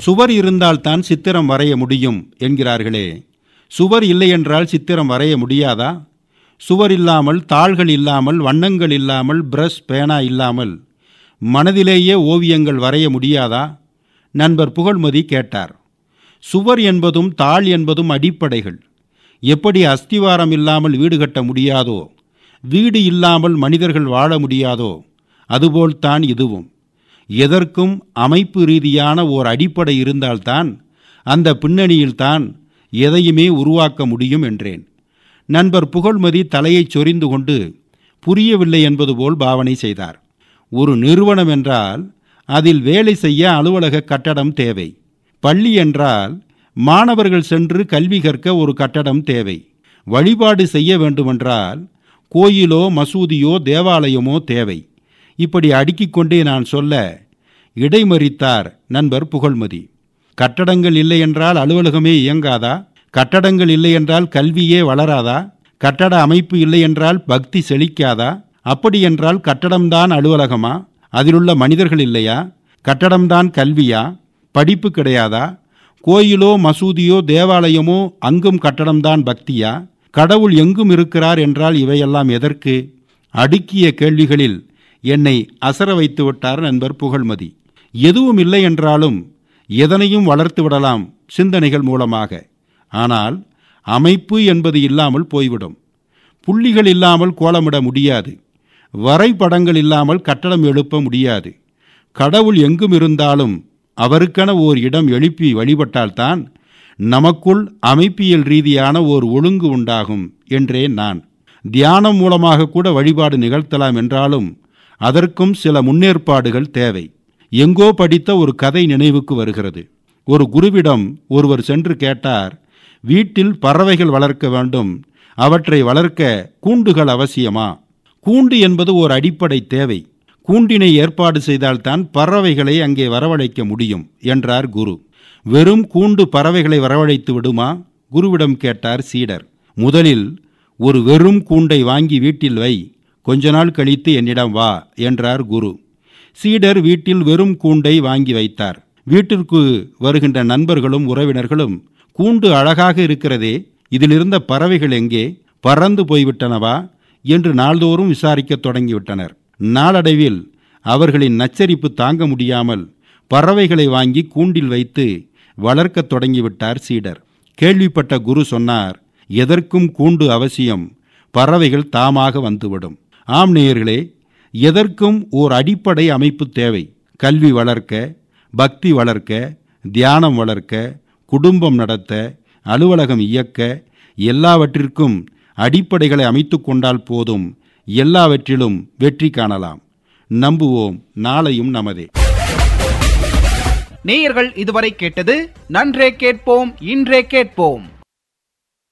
சுவர் இருந்தால்தான் சித்திரம் வரைய முடியும் என்கிறார்களே சுவர் இல்லை என்றால் சித்திரம் வரைய முடியாதா சுவர் இல்லாமல் தாள்கள் இல்லாமல் வண்ணங்கள் இல்லாமல் பிரஷ் பேனா இல்லாமல் மனதிலேயே ஓவியங்கள் வரைய முடியாதா நண்பர் புகழ்மதி கேட்டார் சுவர் என்பதும் தாள் என்பதும் அடிப்படைகள் எப்படி அஸ்திவாரம் இல்லாமல் வீடு கட்ட முடியாதோ வீடு இல்லாமல் மனிதர்கள் வாழ முடியாதோ அதுபோல்தான் இதுவும் எதற்கும் அமைப்பு ரீதியான ஓர் அடிப்படை இருந்தால்தான் அந்த பின்னணியில்தான் எதையுமே உருவாக்க முடியும் என்றேன் நண்பர் புகழ்மதி தலையைச் சொரிந்து கொண்டு புரியவில்லை என்பது போல் பாவனை செய்தார் ஒரு நிறுவனம் என்றால் அதில் வேலை செய்ய அலுவலக கட்டடம் தேவை பள்ளி என்றால் மாணவர்கள் சென்று கல்வி கற்க ஒரு கட்டடம் தேவை வழிபாடு செய்ய வேண்டுமென்றால் கோயிலோ மசூதியோ தேவாலயமோ தேவை இப்படி அடுக்கிக் கொண்டே நான் சொல்ல இடைமறித்தார் நண்பர் புகழ்மதி கட்டடங்கள் இல்லை என்றால் அலுவலகமே இயங்காதா கட்டடங்கள் இல்லை என்றால் கல்வியே வளராதா கட்டட அமைப்பு இல்லை என்றால் பக்தி செழிக்காதா அப்படி என்றால் கட்டடம்தான் அலுவலகமா அதிலுள்ள மனிதர்கள் இல்லையா கட்டடம்தான் கல்வியா படிப்பு கிடையாதா கோயிலோ மசூதியோ தேவாலயமோ அங்கும் கட்டடம்தான் பக்தியா கடவுள் எங்கும் இருக்கிறார் என்றால் இவையெல்லாம் எதற்கு அடுக்கிய கேள்விகளில் என்னை அசர வைத்து விட்டார் நண்பர் புகழ்மதி எதுவும் இல்லை என்றாலும் எதனையும் வளர்த்து விடலாம் சிந்தனைகள் மூலமாக ஆனால் அமைப்பு என்பது இல்லாமல் போய்விடும் புள்ளிகள் இல்லாமல் கோலமிட முடியாது வரைபடங்கள் இல்லாமல் கட்டடம் எழுப்ப முடியாது கடவுள் எங்கும் இருந்தாலும் அவருக்கென ஓர் இடம் எழுப்பி வழிபட்டால்தான் நமக்குள் அமைப்பியல் ரீதியான ஓர் ஒழுங்கு உண்டாகும் என்றேன் நான் தியானம் மூலமாக கூட வழிபாடு நிகழ்த்தலாம் என்றாலும் அதற்கும் சில முன்னேற்பாடுகள் தேவை எங்கோ படித்த ஒரு கதை நினைவுக்கு வருகிறது ஒரு குருவிடம் ஒருவர் சென்று கேட்டார் வீட்டில் பறவைகள் வளர்க்க வேண்டும் அவற்றை வளர்க்க கூண்டுகள் அவசியமா கூண்டு என்பது ஒரு அடிப்படை தேவை கூண்டினை ஏற்பாடு செய்தால்தான் பறவைகளை அங்கே வரவழைக்க முடியும் என்றார் குரு வெறும் கூண்டு பறவைகளை வரவழைத்து விடுமா குருவிடம் கேட்டார் சீடர் முதலில் ஒரு வெறும் கூண்டை வாங்கி வீட்டில் வை கொஞ்ச நாள் கழித்து என்னிடம் வா என்றார் குரு சீடர் வீட்டில் வெறும் கூண்டை வாங்கி வைத்தார் வீட்டிற்கு வருகின்ற நண்பர்களும் உறவினர்களும் கூண்டு அழகாக இருக்கிறதே இதிலிருந்த பறவைகள் எங்கே பறந்து போய்விட்டனவா என்று நாள்தோறும் விசாரிக்கத் தொடங்கிவிட்டனர் நாளடைவில் அவர்களின் நச்சரிப்பு தாங்க முடியாமல் பறவைகளை வாங்கி கூண்டில் வைத்து வளர்க்கத் தொடங்கிவிட்டார் சீடர் கேள்விப்பட்ட குரு சொன்னார் எதற்கும் கூண்டு அவசியம் பறவைகள் தாமாக வந்துவிடும் ஆம் நேயர்களே எதற்கும் ஓர் அடிப்படை அமைப்பு தேவை கல்வி வளர்க்க பக்தி வளர்க்க தியானம் வளர்க்க குடும்பம் நடத்த அலுவலகம் இயக்க எல்லாவற்றிற்கும் அடிப்படைகளை அமைத்து கொண்டால் போதும் எல்லாவற்றிலும் வெற்றி காணலாம் நம்புவோம் நாளையும் நமதே நேயர்கள் இதுவரை கேட்டது நன்றே கேட்போம் இன்றே கேட்போம்